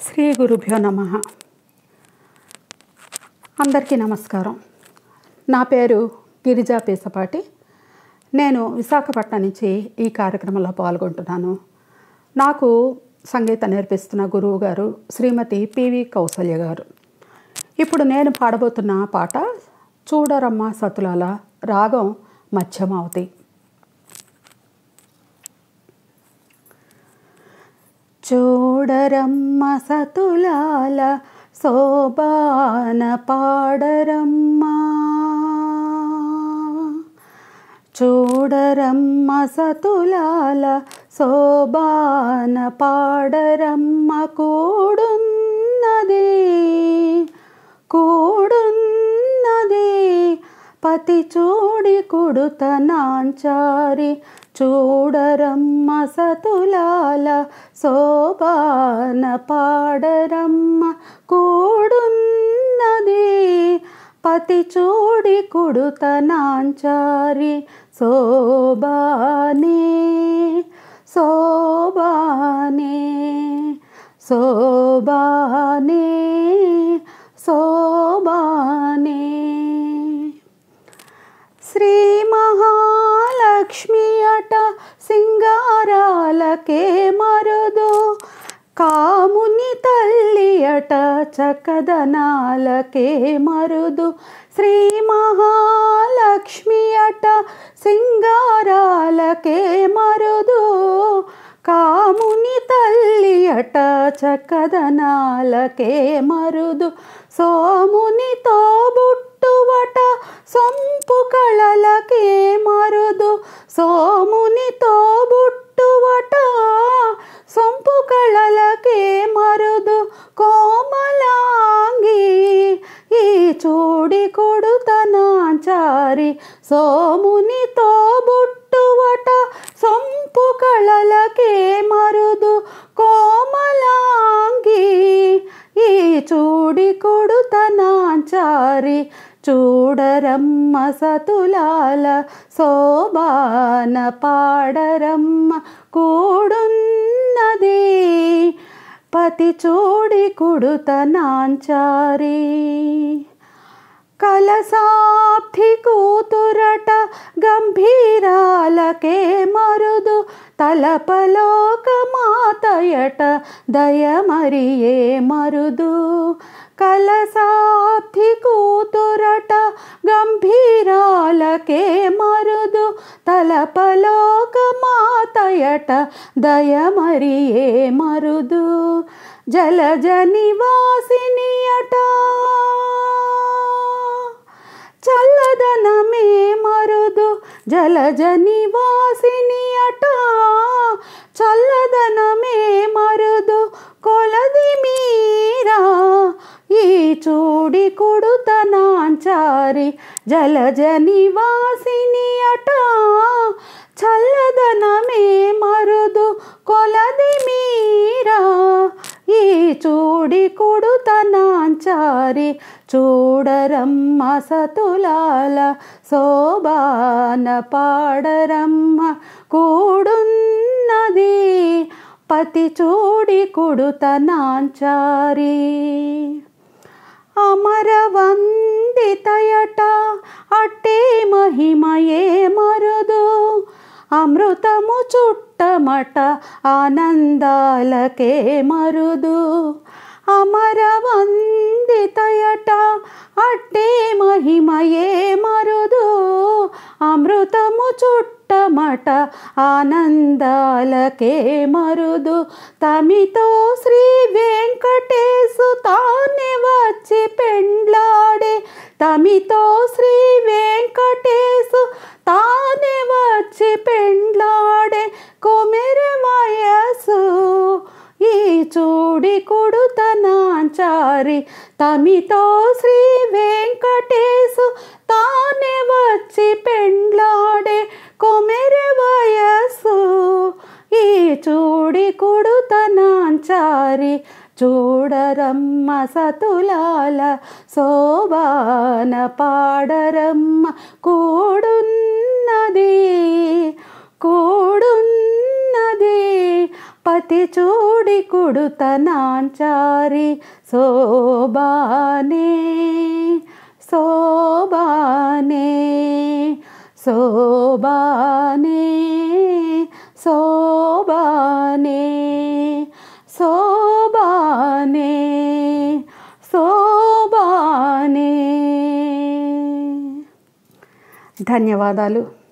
శ్రీ గురుభ్యో నమ అందరికీ నమస్కారం నా పేరు గిరిజా పేసపాటి నేను విశాఖపట్నం నుంచి ఈ కార్యక్రమంలో పాల్గొంటున్నాను నాకు సంగీతం నేర్పిస్తున్న గురువు గారు శ్రీమతి పివి కౌసల్య గారు ఇప్పుడు నేను పాడబోతున్న పాట చూడరమ్మ సతులాల రాగం మధ్యమావతి చూడరమ్మ సతులాల శోభాన పాడరమ్మా చూడరమ్మ సతులాల శోభాన పాడరమ్మ కూడున్నది కూడున్నది పతి చూడి కుడుత నాంచారి చూడరమ్మ సతులాల శోభాన పాడరమ్మ కూడున్నది పతి చూడి కుడుత నాంచారి శోభానే శోభానే శోభానే శోభానే శ్రీ మహాలక్ష్మి అట సింగారాలకే మరుదు కాముని తల్లి అట చక్కదనాలకే మరుదు శ్రీ మహాలక్ష్మి అట సింగారాలకే మరుదు కాముని తల్లి అట చక్కదనాలకే మరుదు సోమునితో బుట్టువట సొంపు కళలకే మరుదు సోమునితో బుట్టువట సొంపు కళలకే మరుదు కోమలాంగి ఈ చూడి కొడుతనాచారి సోమునితో బుట్టువట సొంపు కళలకే మరుదు కోమలాంగి ఈ చూడి కొడుతనాచారి చూడరమ్మ సతులాల శోభాన పాడరమ్మ కూడున్నది పతి చూడి కుడుత నాంచారి కలసాబ్ధి కూతురట గంభీరాలకే మరుదు తలపలోక మాతయట దయమరియే మరుదు కలసాబ్ధి కూతురట గంభీరాలకే మరుదు తలపలోక మాతయట దయమరియే మరుదు జలజ నివాసిని అట చల్లదనమే మరుదు జలజ నివాసిని అట చల్లదనమే మరుదు కొలది మీరా ఈ చూడి కొడుతనాంచారి జలజ నివాసిని అట చల్లదనమే మరుదు కొలది మీరా ఈ చూడి కొడుతనాంచారి చూడరమ్మ సతులాల శోభాన పాడరమ్మ కూడున్నది పతి చూడి కొడుతనాంచారి అమరవందితయట అట్టే మహిమయే మరుదు అమృతము చుట్టమట ఆనందాలకే మరుదు అమరవందితయట అట్టే మహిమయే మరుదు అమృతము చుట్టమట ఆనందాలకే మరుదు తమితో శ్రీ వెంకటేశు తానే వచ్చి పెండ్లాడే తమితో శ్రీ వెంకటేశు తానే వచ్చి పెండ్లాడే కొమెరె వయసు ఈ చూడి కొడుతనాచారి తమితో శ్రీ వెంకటేశు తానే వచ్చి పెండ్లాడే కొమెరె వయసు ఈ చూడి కొడుతనాచారి చూడరమ్మ సతులాల శోభాన పాడరమ్మ కూడున్నది కూడున్నది పతి చూడి కుడుతనాంచారి శోభానే శోభానే శోభానే శోభానే శోభానే శోభానే ధన్యవాదాలు